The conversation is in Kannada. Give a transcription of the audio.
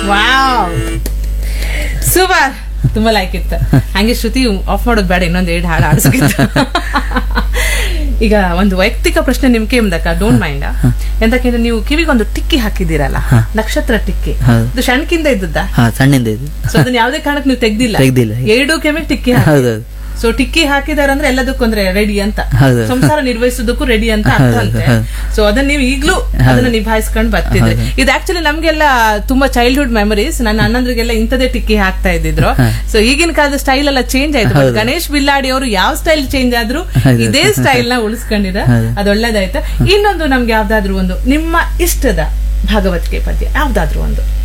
ವಾವ್ ಸೂಪರ್ ತುಂಬಾ ಲೈಕ್ ಇತ್ತು ಹಂಗೆ ಶ್ರುತಿ ಆಫ್ ಮಾಡೋದು ಬೇಡ ಇನ್ನೊಂದ್ ಎರಡು ಹಾಡು ಆಡಿಸ್ಕಿತ್ತು ಈಗ ಒಂದು ವೈಯಕ್ತಿಕ ಪ್ರಶ್ನೆ ನಿಮ್ಗೆ ಎಂದಕ್ಕ ಡೋಂಟ್ ಮೈಂಡ್ ಎಂತಕ್ಕೆ ನೀವು ಕಿವಿಗೊಂದು ಟಿಕ್ಕಿ ಹಾಕಿದ್ದೀರಲ್ಲ ನಕ್ಷತ್ರ ಟಿಕ್ಕಿ ಹೌದು. ಅದು ಶಣ್ಕಿಂದ ಇದ್ದದ್ದ ಹಾ ಸಣ್ಣಿಂದ ಇದು ಸೊ ಅದನ್ನ ಯಾವ್ದೇ ಕಾರಣಕ್ಕೆ ನೀವು ತೆಗ್ದಿಲ್ಲ ತೆಗ್ದಿಲ್ಲ. ಎರಡು ಕೆಮ್ಮೆ ಟಿಕ್ಕಿ ಹೌದೌದು ಸೊ ಟಿಕ್ಕಿ ಹಾಕಿದಾರೆ ಅಂದ್ರೆ ಎಲ್ಲದಕ್ಕೂ ಅಂದ್ರೆ ರೆಡಿ ಅಂತ ಹೌದು. ಸಂಸಾರ ನಿರ್ವಹಿಸೋದಕ್ಕೂ ರೆಡಿ ಅಂತ ಅರ್ಥ ಹೌದು, ಅಂತೆ ಹೌದು. ಸೊ ಅದನ್ನ ನೀವು ಈಗ್ಲೂ ಅದನ್ನ ನಿಭಾಯಿಸ್ಕೊಂಡು ಬರ್ತಿದ್ರಿ ಹೌದು. ಇದು ಆಕ್ಚುಲಿ ನಮ್ಗೆಲ್ಲ ತುಂಬಾ ಚೈಲ್ಡ್ಹುಡ್ ಮೆಮರೀಸ್ ನನ್ನ ಅಣ್ಣಂದ್ರಿಗೆಲ್ಲ ಇಂಥದೇ ಟಿಕ್ಕಿ ಹಾಕ್ತಾ ಇದ್ದಿದ್ರು ಸೊ ಈಗಿನ ಕಾಲದ ಸ್ಟೈಲ್ ಎಲ್ಲ ಚೇಂಜ್ ಆಯ್ತು But ಹೌದು. ಗಣೇಶ್ ಬಿಲ್ಲಾಡಿ ಅವರು ಯಾವ ಸ್ಟೈಲ್ ಚೇಂಜ್ ಆದ್ರೂ ಹೌದು. ಇದೇ ಸ್ಟೈಲ್ ನ ಉಳಿಸ್ಕೊಂಡಿರ ಹೌದು. ಅದು ಒಳ್ಳೇದಾಯ್ತು ಇನ್ನೊಂದು ನಮ್ಗೆ ಯಾವ್ದಾದ್ರು ಒಂದು ನಿಮ್ಮ ಇಷ್ಟದ ಭಾಗವತಿಕೆ ಪದ್ಯ ಯಾವ್ದಾದ್ರು ಒಂದು